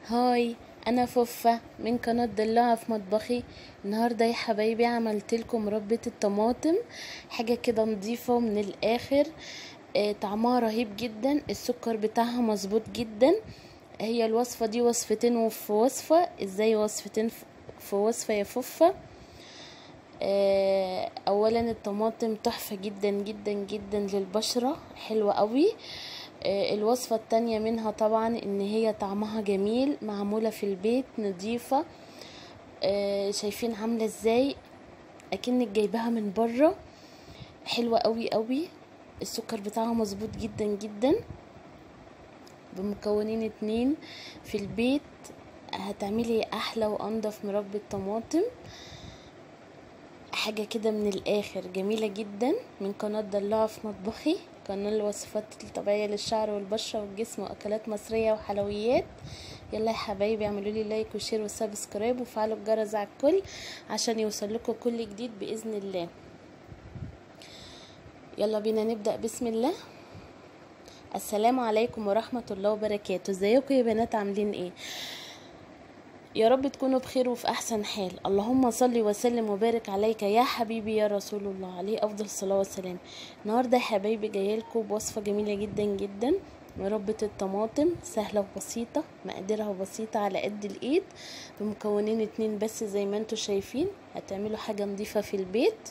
هاي انا فوفة من قناة دلوعة في مطبخي النهاردة يا حبايبي عملت لكم مربى الطماطم حاجة كده نظيفة من الاخر آه، طعمها رهيب جدا السكر بتاعها مظبوط جدا هي الوصفة دي وصفتين وفي وصفة ازاي وصفتين ف- في وصفة يا فوفة آه، اولا الطماطم تحفة جدا جدا جدا للبشرة حلوة قوي آه، الوصفة التانية منها طبعا ان هي طعمها جميل معمولة في البيت نظيفة آه، شايفين عاملة ازاي اكنك جايباها من بره حلوة قوي قوي السكر بتاعها مظبوط جدا جدا بمكونين اتنين في البيت هتعملي احلى وانضف مربى طماطم حاجة كده من الآخر جميلة جدا من قناة دلوعة في مطبخي قناة الوصفات الطبيعية للشعر والبشرة والجسم وأكلات مصرية وحلويات يلا يا حبايبي اعملوا لي لايك وشير وسبسكرايب وفعلوا الجرس على الكل عشان يوصل لكم كل جديد بإذن الله يلا بينا نبدأ بسم الله السلام عليكم ورحمة الله وبركاته ازيكم يا بنات عاملين ايه يا رب تكونوا بخير وفي احسن حال اللهم صل وسلم وبارك عليك يا حبيبي يا رسول الله عليه افضل الصلاه والسلام النهارده يا حبايبي جايه لكم بوصفه جميله جدا جدا مربى الطماطم سهله وبسيطه مقاديرها بسيطه على قد الايد بمكونين اتنين بس زي ما انتوا شايفين هتعملوا حاجه نظيفه في البيت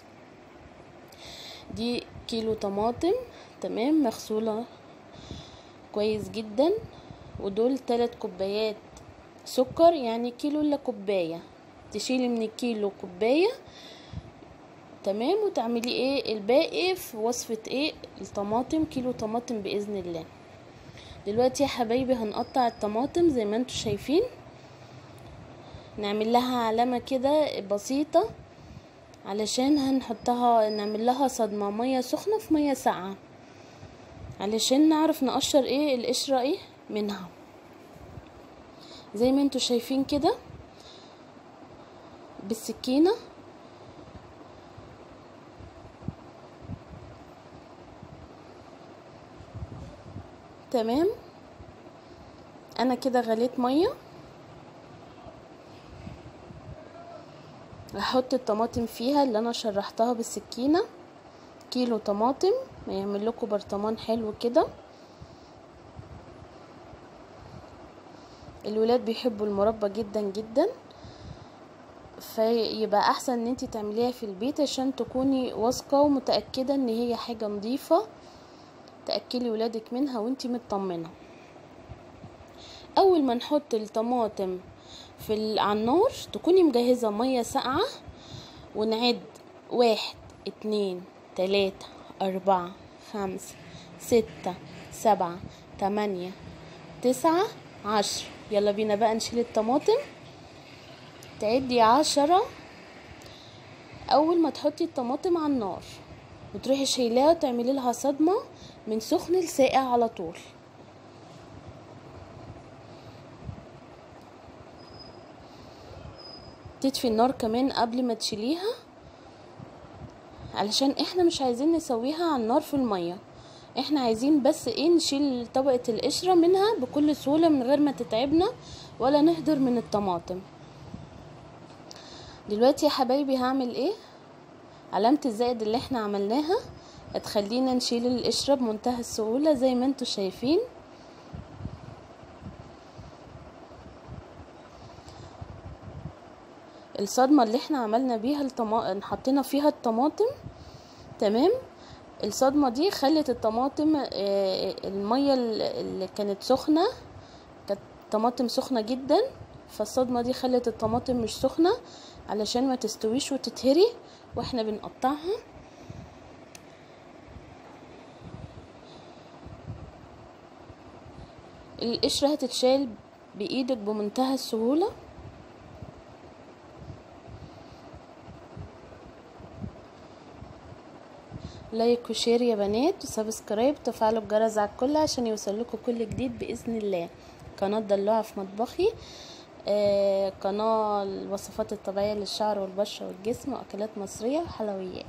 دي كيلو طماطم تمام مغسوله كويس جدا ودول تلات كوبايات سكر يعني كيلو الا كوبايه تشيلي من الكيلو كوبايه تمام وتعملي ايه الباقي في وصفه ايه الطماطم كيلو طماطم باذن الله دلوقتي يا حبايبي هنقطع الطماطم زي ما انتوا شايفين نعمل لها علامه كده بسيطه علشان هنحطها نعمل لها صدمه ميه سخنه في ميه ساقعه علشان نعرف نقشر ايه القشره ايه منها زي ما انتوا شايفين كده بالسكينة تمام انا كده غليت مية هحط الطماطم فيها اللي انا شرحتها بالسكينة كيلو طماطم يعمل لكم برطمان حلو كده الولاد بيحبوا المربى جدا جدا فيبقى احسن ان انت تعمليها في البيت عشان تكوني واثقه ومتاكده ان هي حاجه نظيفه تاكلي ولادك منها وانت مطمنه اول ما نحط الطماطم في ال- على النار تكوني مجهزه ميه ساقعه ونعد واحد اتنين تلاتة أربعة خمسة ستة سبعة تمانية تسعة عشر يلا بينا بقى نشيل الطماطم تعدي عشرة اول ما تحطي الطماطم على النار وتروحي شايلاها وتعملي لها صدمه من سخن لساقع على طول تطفي النار كمان قبل ما تشيليها علشان احنا مش عايزين نسويها على النار في الميه احنا عايزين بس ايه نشيل طبقة القشرة منها بكل سهولة من غير ما تتعبنا ولا نهدر من الطماطم دلوقتي يا حبايبي هعمل ايه علامة الزائد اللي احنا عملناها هتخلينا نشيل القشرة بمنتهى السهولة زي ما انتوا شايفين الصدمة اللي احنا عملنا بيها الطما... حطينا فيها الطماطم تمام الصدمة دي خلت الطماطم آه، المية اللي كانت سخنة كانت طماطم سخنة جدا فالصدمة دي خلت الطماطم مش سخنة علشان ما تستويش وتتهري واحنا بنقطعها القشرة هتتشال بإيدك بمنتهى السهولة لايك وشير يا بنات وسبسكرايب تفعلوا الجرس على الكل عشان يوصل لكم كل جديد باذن الله قناه دلوعه في مطبخي آه قناه الوصفات الطبيعيه للشعر والبشره والجسم واكلات مصريه وحلويات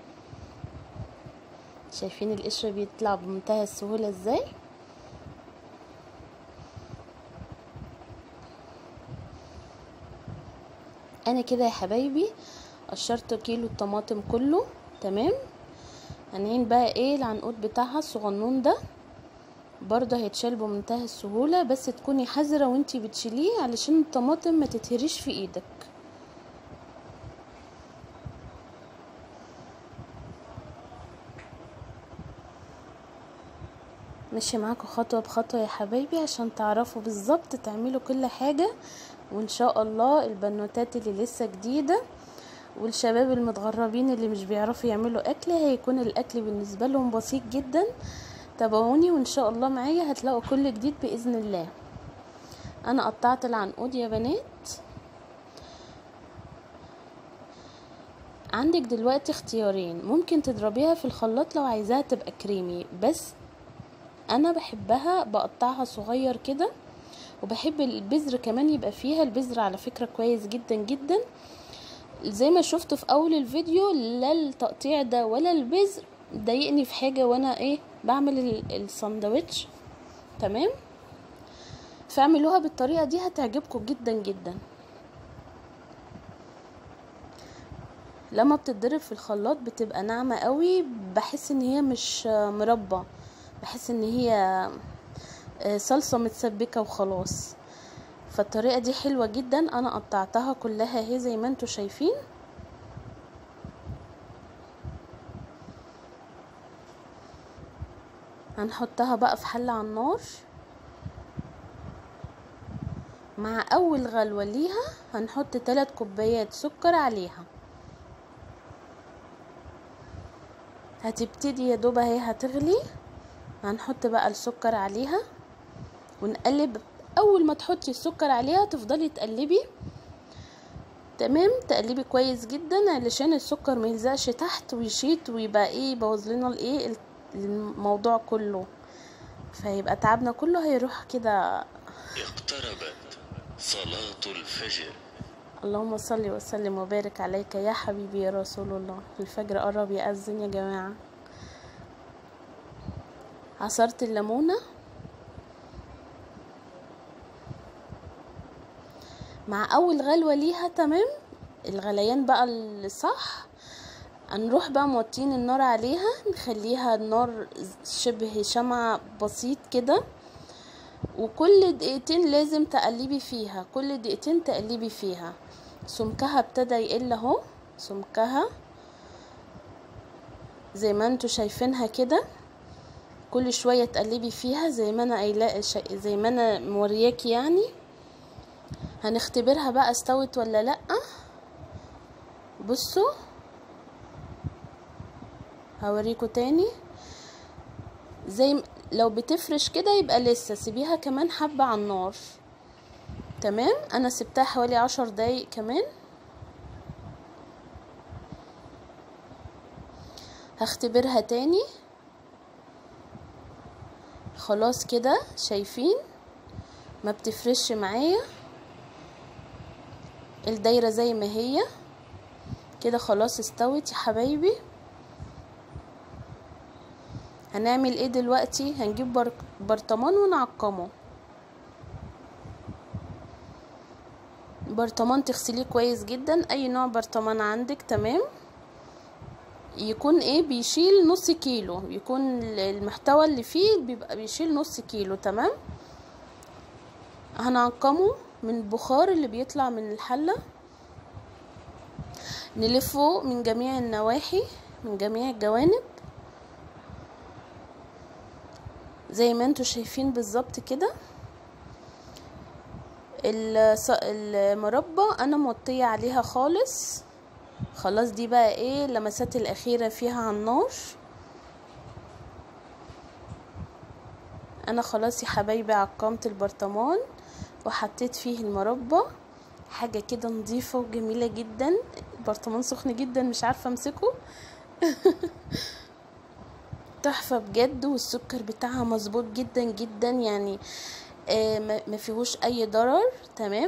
شايفين القشر بيطلع بمنتهى السهوله ازاي انا كده يا حبايبي قشرت كيلو الطماطم كله تمام هنعين بقى ايه العنقود بتاعها الصغنون ده برضه هيتشال بمنتهى السهولة بس تكوني حذرة وانتي بتشيليه علشان الطماطم ما تتهريش في ايدك ماشي معاكم خطوة بخطوة يا حبايبي عشان تعرفوا بالظبط تعملوا كل حاجة وان شاء الله البنوتات اللي لسه جديدة والشباب المتغربين اللي مش بيعرفوا يعملوا اكل هيكون الاكل بالنسبة لهم بسيط جدا تابعوني وان شاء الله معايا هتلاقوا كل جديد باذن الله انا قطعت العنقود يا بنات عندك دلوقتي اختيارين ممكن تضربيها في الخلاط لو عايزاها تبقى كريمي بس انا بحبها بقطعها صغير كده وبحب البذر كمان يبقى فيها البذر على فكرة كويس جدا جدا زي ما شفتوا في اول الفيديو لا التقطيع ده ولا البذر ضايقني في حاجة وانا ايه بعمل الساندوتش تمام فاعملوها بالطريقة دي هتعجبكم جدا جدا لما بتتضرب في الخلاط بتبقى ناعمة قوي بحس ان هي مش مربى بحس ان هي صلصة متسبكة وخلاص فالطريقة دي حلوة جدا انا قطعتها كلها اهي زي ما انتوا شايفين هنحطها بقى في حلة على النار مع اول غلوة ليها هنحط تلات كوبايات سكر عليها هتبتدي يا دوب اهي هتغلي هنحط بقى السكر عليها ونقلب اول ما تحطي السكر عليها تفضلي تقلبي تمام تقلبي كويس جدا علشان السكر ما يلزقش تحت ويشيط ويبقى ايه يبوظ لنا الايه الموضوع كله فيبقى تعبنا كله هيروح كده اقتربت صلاة الفجر اللهم صل وسلم وبارك عليك يا حبيبي يا رسول الله الفجر قرب يأذن يا جماعة عصرت الليمونة مع اول غلوة ليها تمام الغليان بقى الصح هنروح بقى موطين النار عليها نخليها النار شبه شمعة بسيط كده وكل دقيقتين لازم تقلبي فيها كل دقيقتين تقلبي فيها سمكها ابتدى يقل اهو سمكها زي ما انتوا شايفينها كده كل شويه تقلبي فيها زي ما انا قايله زي ما انا مورياكي يعني هنختبرها بقى استوت ولا لا بصوا هوريكم تاني زي لو بتفرش كده يبقى لسه سيبيها كمان حبة على النار تمام انا سبتها حوالي عشر دقايق كمان هختبرها تاني خلاص كده شايفين ما بتفرش معايا الدايرة زي ما هي كده خلاص استوت يا حبايبي هنعمل ايه دلوقتي هنجيب بر... برطمان ونعقمه برطمان تغسليه كويس جدا اي نوع برطمان عندك تمام يكون ايه بيشيل نص كيلو يكون المحتوى اللي فيه بيبقى بيشيل نص كيلو تمام هنعقمه من البخار اللي بيطلع من الحلة نلفه من جميع النواحي من جميع الجوانب زي ما انتوا شايفين بالظبط كده المربى انا موطيه عليها خالص خلاص دي بقى ايه اللمسات الاخيره فيها على النار انا خلاص يا حبايبي عقمت البرطمان وحطيت فيه المربى حاجه كده نظيفه وجميله جدا البرطمان سخن جدا مش عارفه امسكه تحفه بجد والسكر بتاعها مظبوط جدا جدا يعني آه ما فيهوش اي ضرر تمام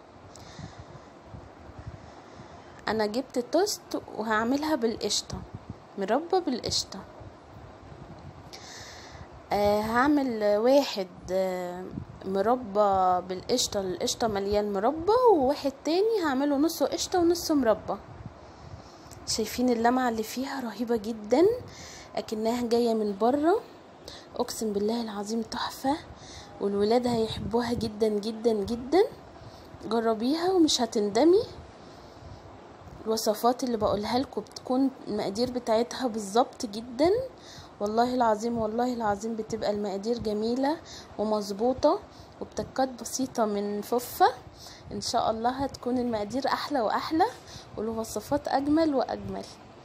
انا جبت توست وهعملها بالقشطه مربى بالقشطه آه هعمل واحد آه مربى بالقشطة القشطة مليان مربى وواحد تاني هعمله نصه قشطة ونصه مربى شايفين اللمعة اللي فيها رهيبة جدا اكنها جاية من بره اقسم بالله العظيم تحفة والولاد هيحبوها جدا جدا جدا جربيها ومش هتندمي الوصفات اللي بقولها لكم بتكون المقادير بتاعتها بالظبط جدا والله العظيم والله العظيم بتبقى المقادير جميلة ومظبوطة وبتكات بسيطة من ففة ان شاء الله هتكون المقادير احلى واحلى والوصفات اجمل واجمل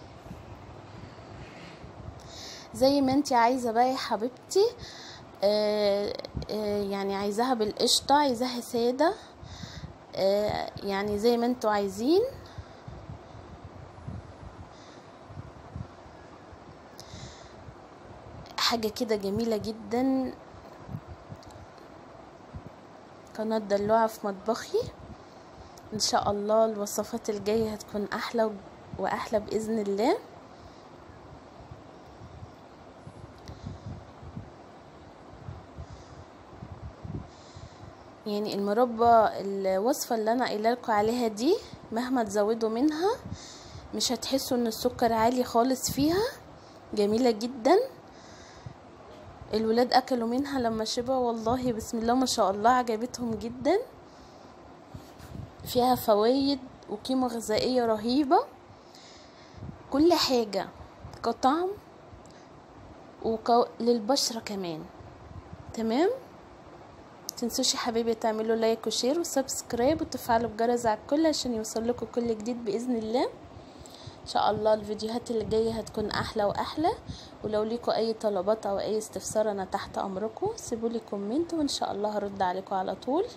زي ما انت عايزة بقى يا حبيبتي آه آه يعني عايزاها بالقشطة عايزاها سادة آه يعني زي ما انتوا عايزين حاجة كده جميلة جدا قناة دلوعة في مطبخي ان شاء الله الوصفات الجاية هتكون احلى واحلى باذن الله يعني المربى الوصفة اللي انا قايله لكم عليها دي مهما تزودوا منها مش هتحسوا ان السكر عالي خالص فيها جميلة جدا الولاد اكلوا منها لما شبعوا والله بسم الله ما شاء الله عجبتهم جدا فيها فوائد وقيمة غذائية رهيبة كل حاجة كطعم وكو... للبشرة كمان تمام تنسوش يا حبيبي تعملوا لايك وشير وسبسكرايب وتفعلوا الجرس على الكل عشان يوصل لكم كل جديد باذن الله ان شاء الله الفيديوهات اللي جايه هتكون احلى واحلى ولو ليكوا اي طلبات او اي استفسار انا تحت امركم سيبوا لي كومنت وان شاء الله هرد عليكم على طول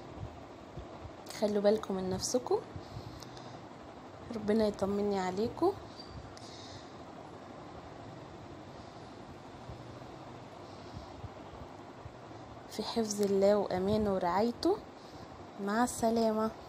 خلوا بالكم من نفسكم ربنا يطمني عليكم في حفظ الله وامانه ورعايته مع السلامه